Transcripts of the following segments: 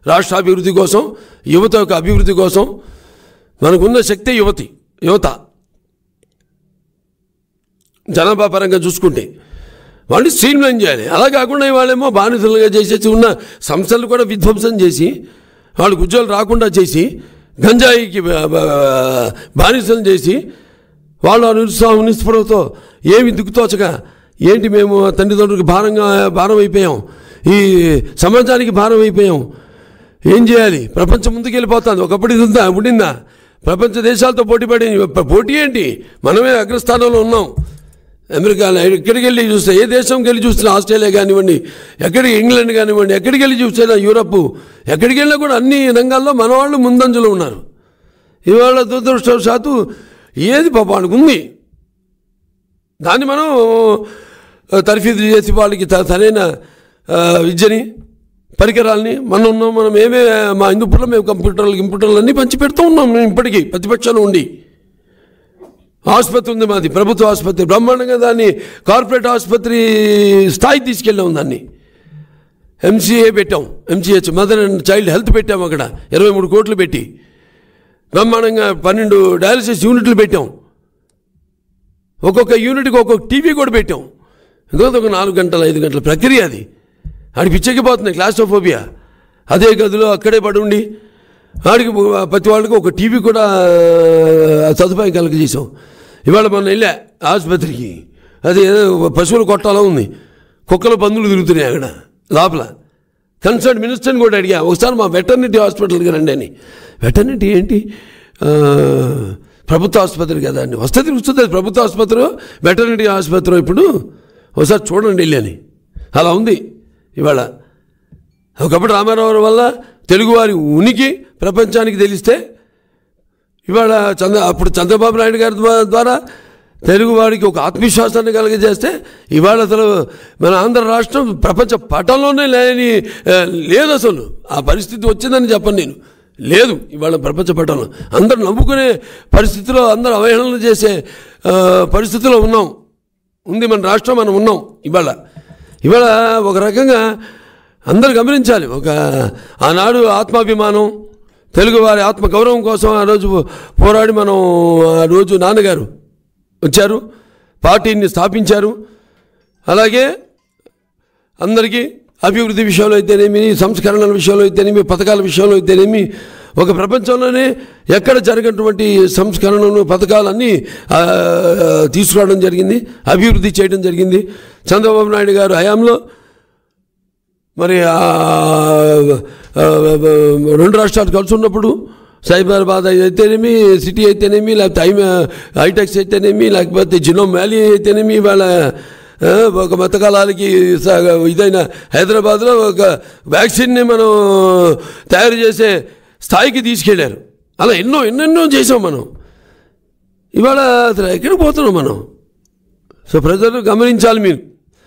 రాష్ట్ర అభివృద్ధి కోసం యువత యొక్క అభివృద్ధి కోసం మనకున్న శక్తి యువతి యువత జనాభా పరంగా చూసుకుంటే వాళ్ళని స్ట్రీమ్లైన్ చేయాలి అలా కాకుండా వాళ్ళేమో బానిసలుగా చేసేసి ఉన్న సంస్థలు కూడా విధ్వంసం చేసి వాళ్ళకు ఉద్యోగాలు రాకుండా చేసి గంజాయికి బా- బా- బానిసలు చేసి వాళ్ళు ఆ నిరుత్సాహం నిస్పృహతో ఏమి దిక్కుతోచగా ఏంటి మేము తల్లిదండ్రులకు భారంగా భారం అయిపోయాం ఈ సమాజానికి భారం అయిపోయాం ఏం చేయాలి ప్రపంచం ముందుకు వెళ్ళిపోతుంది ఒకప్పుడు ఇది ఉందా ఉండిందా ప్రపంచ దేశాలతో పోటీ పడి పోటీ ఏంటి మనమే అగ్రస్థానంలో ఉన్నాం అమెరికాలో ఎక్కడికి వెళ్ళి చూస్తే ఏ దేశంకి వెళ్ళి చూసినా ఆస్ట్రేలియా కానివ్వండి ఎక్కడికి ఇంగ్లాండ్ కానివ్వండి ఎక్కడికి వెళ్ళి చూసినా యూరప్ ఎక్కడికి వెళ్ళినా కూడా అన్ని రంగాల్లో మన వాళ్ళు ముందంజలో ఉన్నారు ఇవాళ దురదృష్టవశాత్తు ఏది పాపానికి ఉంది దాన్ని మనం ఆ, తర్ఫీదు చేసి వాళ్ళకి త- సరైన ఆ, విద్యని పరికరాలని మనం ఉన్నాం మనం ఏమే మా హిందూపురంలో మేము కంప్యూటర్లు కంప్యూటర్లు అన్నీ పంచి పెడుతూ ఉన్నాం మేము ఇప్పటికీ ప్రతిపక్షంలో ఉండి ఆసుపత్రి ఉంది మాది ప్రభుత్వ ఆసుపత్రి బ్రహ్మాండంగా దాన్ని కార్పొరేట్ ఆసుపత్రి స్థాయికి తీసుకెళ్ళాం దాన్ని ఎంసీఏ పెట్టాం MCH mother and child health పెట్టాం అక్కడ ఇరవై మూడు కోట్లు పెట్టి బ్రహ్మాండంగా పన్నెండు డయాలసిస్ యూనిట్లు పెట్టాం ఒక్కొక్క యూనిట్కి ఒక్కొక్క టీవీ కూడా పెట్టాం ఇంకో ఒక నాలుగు గంటల ఐదు గంటల ప్రక్రియ అది ఆడికి పిచ్చెక్కిపోతుంది క్లాస్ట్రోఫోబియా అదే గదిలో అక్కడే పడి ఉండి ఆడికి ప్రతి వాళ్ళకి ఒక టీవీ కూడా ఆ, సదుపాయం కలగజేసాం ఇవాళ మొన్న వెళ్ళా ఆసుపత్రికి అది ఏదో పశువుల కొట్టాలో ఉంది కుక్కలు పందులు తిరుగుతున్నాయి అక్కడ లోపల కన్సర్న్ మినిస్టర్ని కూడా అడిగా ఒకసారి మా వెటర్నిటీ హాస్పిటల్కి రండి అని వెటర్నిటీ ఏంటి ఆ, ప్రభుత్వ ఆసుపత్రి కదా అండి వస్తే తిరుగుతుంది అది ప్రభుత్వ ఆసుపత్రి వెటర్నిటీ ఆసుపత్రి ఇప్పుడు ఒకసారి చూడండి వెళ్ళి అని అలా ఉంది ఇవాళ ఒకప్పుడు రామారావు వల్ల తెలుగువారి ఉనికి ప్రపంచానికి తెలిస్తే ఇవాళ చంద్ర అప్పుడు చంద్రబాబు నాయుడు గారి ద్వా- ద్వారా తెలుగువాడికి ఒక ఆత్మవిశ్వాసాన్ని కలిగజేస్తే ఇవాళ అసలు మన ఆంధ్ర రాష్ట్రం ప్రపంచ పటంలోనే లేని ఆ, లేదు అసలు ఆ పరిస్థితి వచ్చిందని చెప్పను నేను లేదు ఇవాళ ప్రపంచ పటంలో అందరూ నవ్వుకునే పరిస్థితిలో అందరూ అవహేళన చేసే ఆ, పరిస్థితిలో ఉన్నాం ఉంది మన రాష్ట్రం మనం ఉన్నాం ఇవాళ ఇవాళ ఒక రకంగా అందరూ గమనించాలి ఒక ఆనాడు ఆత్మాభిమానం తెలుగువారి ఆత్మ గౌరవం కోసం ఆ రోజు పోరాడి మనం ఆ రోజు నాన్నగారు వచ్చారు పార్టీని స్థాపించారు అలాగే అందరికీ అభివృద్ధి విషయంలో అయితేనేమి సంస్కరణల విషయంలో అయితేనేమి పథకాల విషయంలో అయితేనేమి ఒక ప్రపంచంలోనే ఎక్కడ జరిగినటువంటి సంస్కరణలు పథకాలన్నీ ఆ, తీసుకురావడం జరిగింది అభివృద్ధి చేయడం జరిగింది చంద్రబాబు నాయుడు గారు హయాంలో మరి ఆ, ఆ, రెండు రాష్ట్రాలు కలిసి ఉన్నప్పుడు సైబరాబాద్ అయితేనేమి సిటీ అయితేనేమి లేకపోతే ఐ హైటెక్స్ అయితేనేమి లేకపోతే జినోమ్ వ్యాలీ అయితేనేమి వాళ్ళ ఆ, ఒక మతకాలాలకి స- ఇదైన హైదరాబాద్లో ఒక వ్యాక్సిన్ని మనం తయారు చేసే స్థాయికి తీసుకెళ్ళారు అలా ఎన్నో ఎన్నెన్నో చేసాం మనం ఇవాళ అసలు ఎక్కడికి పోతున్నాం మనం సో ప్రజలు గమనించాలి మీరు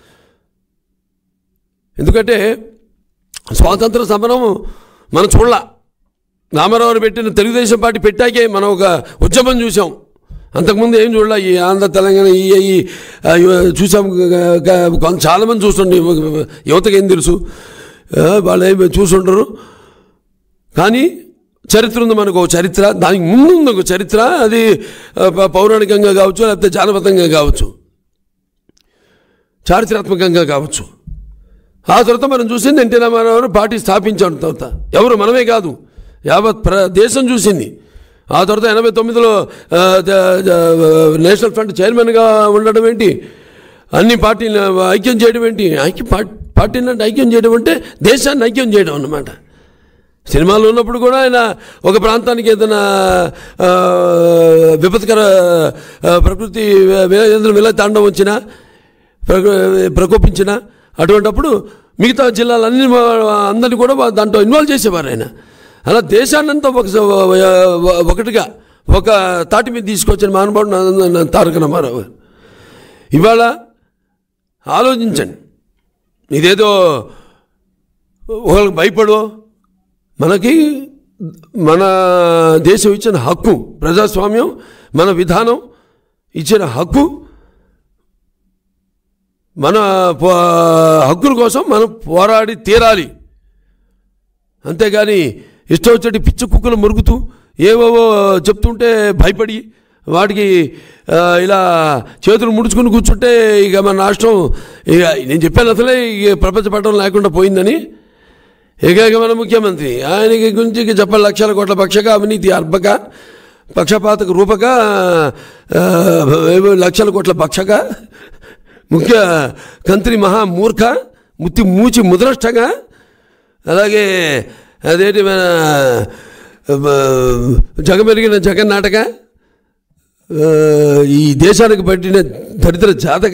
ఎందుకంటే స్వాతంత్ర సమరం మనం చూడలా రామారావు పెట్టిన తెలుగుదేశం పార్టీ పెట్టాకే మనం ఒక ఉద్యమం చూసాం అంతకుముందు ఏం చూడలే ఈ ఆంధ్ర తెలంగాణ ఈ ఈ ఆ, ఇవ- చూసాం గ- గ- కొంత చాలామంది చూస్తుండే యువతకి ఏం తెలుసు ఆ, వాళ్ళు ఏమి చూసుంటారు కానీ చరిత్ర ఉంది మనకు ఒక చరిత్ర దానికి ముందు ఉంది ఒక చరిత్ర అది ఆ, ప- పౌరాణికంగా కావచ్చు లేకపోతే జానపదంగా కావచ్చు చారిత్రాత్మకంగా కావచ్చు ఆ తర్వాత మనం చూసింది ఎన్టీ రామారావు పార్టీ స్థాపించాడు తర్వాత ఎవరు మనమే కాదు యావత్ ప్ర దేశం చూసింది ఆ తర్వాత ఎనభై తొమ్మిదిలో ఆ, ద- ద- నేషనల్ ఫ్రంట్ చైర్మన్గా ఉండడం ఏంటి అన్ని పార్టీలు ఐక్యం చేయడం ఏంటి ఐక్య పార్టీ పార్టీని అంటే ఐక్యం చేయడం అంటే దేశాన్ని ఐక్యం చేయడం అన్నమాట సినిమాలో ఉన్నప్పుడు కూడా ఆయన ఒక ప్రాంతానికి ఏదైనా ఆ, విపత్కర ఆ, ప్రకృతి ఏదైనా విల తాండం వచ్చినా ప్రక- ప్రకోపించిన అటువంటప్పుడు మిగతా జిల్లాలన్నీ అందరినీ కూడా వా- దాంట్లో ఇన్వాల్వ్ చేసేవారు ఆయన అలా దేశాన్నంతా ఒక ఒకటిగా ఒక తాటి మీద తీసుకొచ్చిన మహానుభావుడు నా- నా తారక రామారావు గారు. ఇవాళ ఆలోచించండి ఇదేదో ఒకరికి భయపడో మనకి మన దేశం ఇచ్చిన హక్కు ప్రజాస్వామ్యం మన విధానం ఇచ్చిన హక్కు మన పో- హక్కుల కోసం మనం పోరాడి తీరాలి అంతేగాని ఇష్టం వచ్చేటి పిచ్చి కుక్కలు మురుగుతూ ఏవేవో చెప్తుంటే భయపడి వాటికి ఆ, ఇలా చేతులు ముడుచుకుని కూర్చుంటే ఇక మన రాష్ట్రం ఇక నేను చెప్పాను అసలే ఇక ప్రపంచ పట్టణం లేకుండా పోయిందని ఏకైక మన ముఖ్యమంత్రి ఆయనకి గురించి ఇక చెప్పాలి లక్షల కోట్ల పక్షక అవినీతి అర్భక పక్షపాతక రూపక ఆ, ఏవో లక్షల కోట్ల పక్షక ముఖ్య కంత్రి మహా మూర్ఖ ముత్తి మూచి ముద్రష్టగా అలాగే అదేంటి మన ఆ, జగమెరిగిన జగన్నాటక ఆ, ఈ దేశానికి పట్టిన దరిద్ర జాతక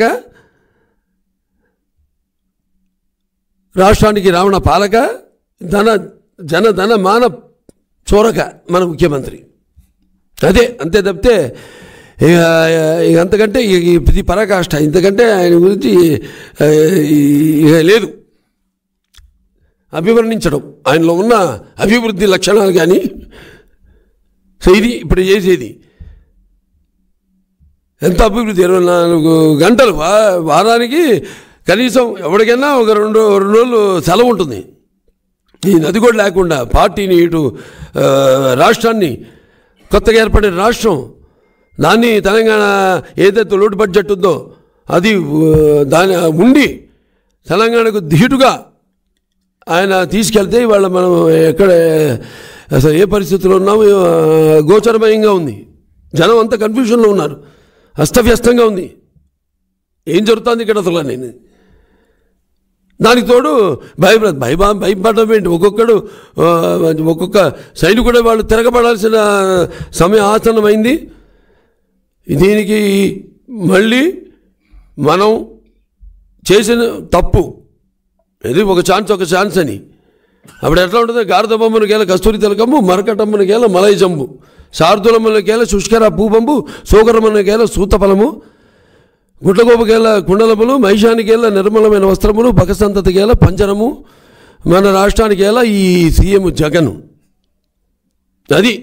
రాష్ట్రానికి రావణ పాలక ధన జన ధన మాన చోరక మన ముఖ్యమంత్రి అదే అంతే తప్పితే ఇక ఇక అంతకంటే ఇక ఇది పరాకాష్ట ఇంతకంటే ఆయన గురించి ఆ, ఇక లేదు అభివర్ణించడం ఆయనలో ఉన్న అభివృద్ధి లక్షణాలు కానీ సో ఇది ఇప్పుడు చేసేది ఎంత అభివృద్ధి ఇరవై నాలుగు గంటలు వా- వారానికి కనీసం ఎవరికైనా ఒక రెండు రెండు రోజులు సెలవు ఉంటుంది ఈ నది కూడా లేకుండా పార్టీని ఇటు ఆ, రాష్ట్రాన్ని కొత్తగా ఏర్పడిన రాష్ట్రం దాన్ని తెలంగాణ ఏదైతే లోటు బడ్జెట్ ఉందో అది ఆ, దాని ఉండి తెలంగాణకు ధీటుగా ఆయన తీసుకెళ్తే ఇవాళ మనం ఎక్కడ అసలు ఏ పరిస్థితిలో ఉన్నామో ఆ, గోచరమయంగా ఉంది జనం అంతా కన్ఫ్యూషన్లో ఉన్నారు అస్తవ్యస్తంగా ఉంది ఏం జరుగుతుంది ఇక్కడ అసలు నేను దానికి తోడు భయపడ భయభా భయపడడం ఏంటి ఒక్కొక్కడు ఆ, ఒక్కొక్క సైనికుడే వాళ్ళు తిరగబడాల్సిన సమయం ఆసన్నమైంది దీనికి మళ్ళీ మనం చేసిన తప్పు ఇది ఒక ఛాన్స్ ఒక ఛాన్స్ అని అప్పుడు ఎట్లా ఉంటుంది గారద బొమ్మను గేల కస్తూరి తిలకమ్ము మరకటమ్మను గేల మలై జంబు శార్దులమ్మను గేల శుష్కర పూబంబు సోకరమ్మను గేల సూతఫలము గుడ్లగోపకేల కుండలములు మహిషానికేల నిర్మలమైన వస్త్రములు బకసంతతికేల పంజరము మన రాష్ట్రానికేల ఈ సీఎం జగన్ అది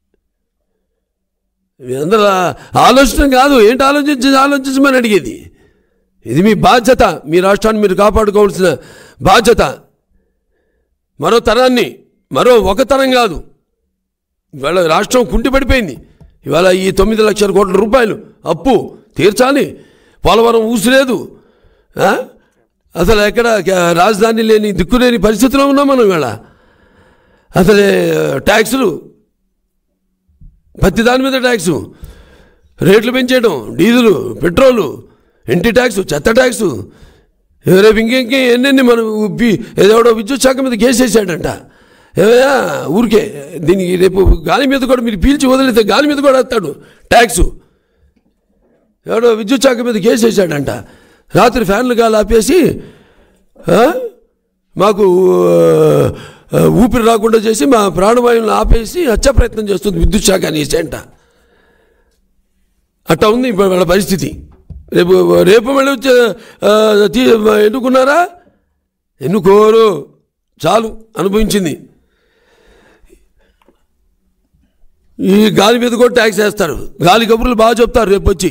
మీ అందరూ ఆలోచన కాదు ఏంటి ఆలోచించి ఆలోచించమని అడిగేది ఇది మీ బాధ్యత మీ రాష్ట్రాన్ని మీరు కాపాడుకోవాల్సిన బాధ్యత మరో తరాన్ని మరో ఒక తరం కాదు ఇవాళ రాష్ట్రం కుంటిపడిపోయింది ఇవాళ ఈ తొమ్మిది లక్షల కోట్ల రూపాయలు అప్పు తీర్చాలి పోలవరం ఊసిలేదు ఆ? అసలు ఎక్కడ క- రాజధాని లేని దిక్కులేని పరిస్థితిలో ఉన్నాం మనం ఇవాళ అసలే ట్యాక్సులు ప్రతి దాని మీద ట్యాక్సు రేట్లు పెంచేయడం డీజిలు పెట్రోలు ఇంటి ట్యాక్స్ చెత్త ట్యాక్స్ రేపు ఇంకెంకే ఎన్నెన్ని మనం ఉప్పి ఏదోడో విద్యుత్ శాఖ మీద కేసేసాడంట ఏమయ్యా ఊరికే దీనికి రేపు గాలి మీద కూడా మీరు పీల్చి వదిలితే గాలి మీద కూడా వేస్తాడు ట్యాక్సు ఎవడో విద్యుత్ శాఖ మీద కేసు వేసాడంట రాత్రి ఫ్యాన్లు గాలి ఆపేసి ఆ, మాకు ఆ, ఊపిరి రాకుండా చేసి మా ప్రాణవాయువులను ఆపేసి హత్య ప్రయత్నం చేస్తుంది విద్యుత్ శాఖ అనేసి అంట అట్టా ఉంది ఇప్పుడు వాళ్ళ పరిస్థితి రేపు రేపు మళ్ళీ వచ్చి ఆ, తీ- ఎన్నుకున్నారా ఎన్నుకోరు చాలు అనుభవించింది ఈ గాలి మీద కూడా ట్యాక్స్ వేస్తారు గాలి కబుర్లు బాగా చెప్తారు రేపు వచ్చి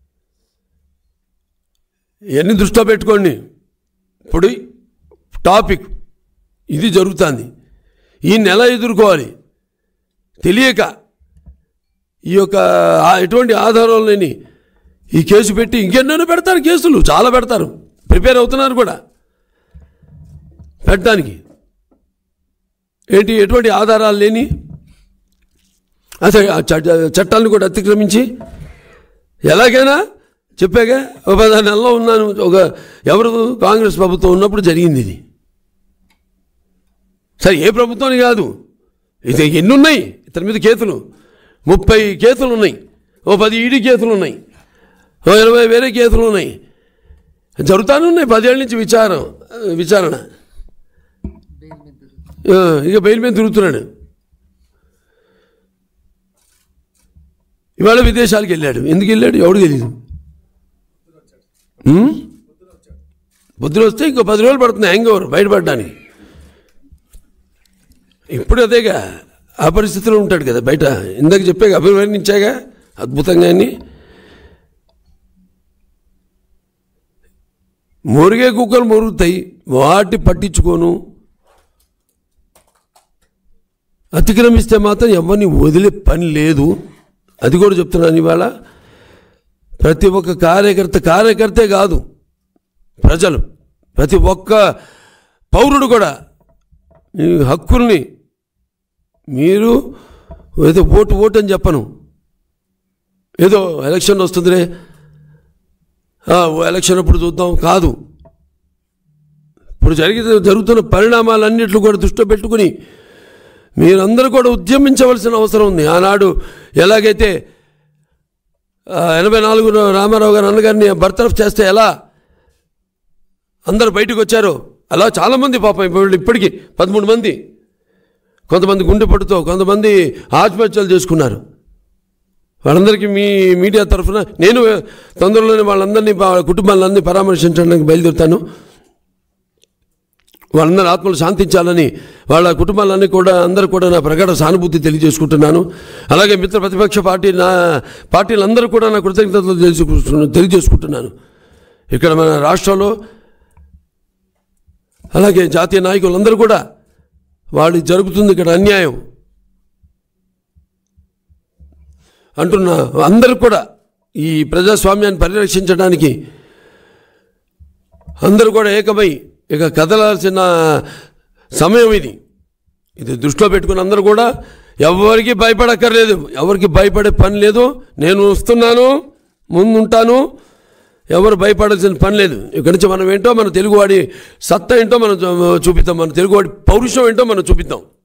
ఇవన్నీ దృష్టిలో పెట్టుకోండి ఇప్పుడు టాపిక్ ఇది జరుగుతుంది ఈ నెల ఎదుర్కోవాలి తెలియక ఈ యొక్క ఆ- ఎటువంటి ఆధారం లేని ఈ కేసు పెట్టి ఇంకెన్నెన్నో పెడతారు కేసులు చాలా పెడతారు ప్రిపేర్ అవుతున్నారు కూడా పెట్టడానికి ఏంటి ఎటువంటి ఆధారాలు లేని అసలు ఆ చట్ట- చట్టాలను కూడా అతిక్రమించి ఎలాగైనా చెప్పాగా ఒక పదహారు నెలలో ఉన్నాను ఒక ఎవరు కాంగ్రెస్ ప్రభుత్వం ఉన్నప్పుడు జరిగింది ఇది సరే ఏ ప్రభుత్వం అని కాదు ఇది ఎన్ని ఉన్నాయి ఇతని మీద కేసులు ముప్పై కేసులు ఉన్నాయి ఓ పది ఈడీ కేసులు ఉన్నాయి ఓ ఇరవై వేరే కేసులు ఉన్నాయి జరుగుతానే ఉన్నాయి పదేళ్ళ నుంచి విచారం విచారణ ఆ, ఇక బెయిల్ మీద తిరుగుతున్నాడు ఇవాళ విదేశాలకు వెళ్ళాడు ఎందుకు వెళ్ళాడు ఎవడు తెలియదు ఉమ్? పొద్దున వస్తే ఇంకో పది రోజులు పడుతుంది హ్యాంగ్ ఓవర్ బయటపడడానికి ఇప్పుడు అదేగా ఆ పరిస్థితిలో ఉంటాడు కదా బయట ఇందాక చెప్పాక అభివర్ణించాగా అద్భుతంగా అని మురిగే కుక్కలు మురుగుతాయి వాటి పట్టించుకోను అతిక్రమిస్తే మాత్రం ఎవరిని వదిలే పని లేదు అది కూడా చెప్తున్నాను ఇవాళ ప్రతి ఒక్క కార్యకర్త కార్యకర్తే కాదు ప్రజలు ప్రతి ఒక్క పౌరుడు కూడా ఈ హక్కుల్ని మీరు ఏదో ఓటు ఓటు అని చెప్పను ఏదో ఎలక్షన్ వస్తుందిరే ఆ, ఓ ఎలక్షన్ అప్పుడు చూద్దాం కాదు ఇప్పుడు జరిగితే జరుగుతున్న పరిణామాలన్నింటిని కూడా దృష్టిలో పెట్టుకుని మీరందరూ కూడా ఉద్యమించవలసిన అవసరం ఉంది ఆనాడు ఎలాగైతే ఆ, ఎనభై నాలుగు రామారావు గారు అన్నగారిని బర్తరఫ్ చేస్తే ఎలా అందరు బయటకు వచ్చారు అలా చాలామంది పాపం ఇప్పుడు ఇప్పటికీ పదమూడు మంది కొంతమంది గుండెపట్టుతో కొంతమంది ఆత్మహత్యలు చేసుకున్నారు వాళ్ళందరికీ మీ మీడియా తరఫున నేను తొందరలోనే వాళ్ళందరినీ వాళ్ళ కుటుంబాలందరినీ పరామర్శించడానికి బయలుదేరుతాను వాళ్ళందరి ఆత్మలు శాంతించాలని వాళ్ళ కుటుంబాలన్నీ కూడా అందరూ కూడా నా ప్రగాఢ సానుభూతి తెలియజేసుకుంటున్నాను అలాగే మిత్ర ప్రతిపక్ష పార్టీ నా పార్టీలందరూ కూడా నా కృతజ్ఞతలు తెలియజేసుకుంటున్నాను తెలియజేసుకుంటున్నాను ఇక్కడ మన రాష్ట్రంలో అలాగే జాతీయ నాయకులందరూ కూడా వాళ్ళు జరుగుతుంది ఇక్కడ అన్యాయం అంటున్న అందరూ కూడా ఈ ప్రజాస్వామ్యాన్ని పరిరక్షించడానికి అందరూ కూడా ఏకమై ఇక కదలాల్సిన సమయం ఇది ఇది దృష్టిలో పెట్టుకుని అందరూ కూడా ఎవరికి భయపడక్కర్లేదు ఎవరికి భయపడే పని లేదు నేను వస్తున్నాను ముందుంటాను ఎవరు భయపడాల్సిన పని లేదు ఇక్కడి నుంచి మనం ఏంటో మన తెలుగువాడి సత్తా ఏంటో మనం చూ- చూపిద్దాం మన తెలుగువాడి పౌరుషం ఏంటో మనం చూపిద్దాం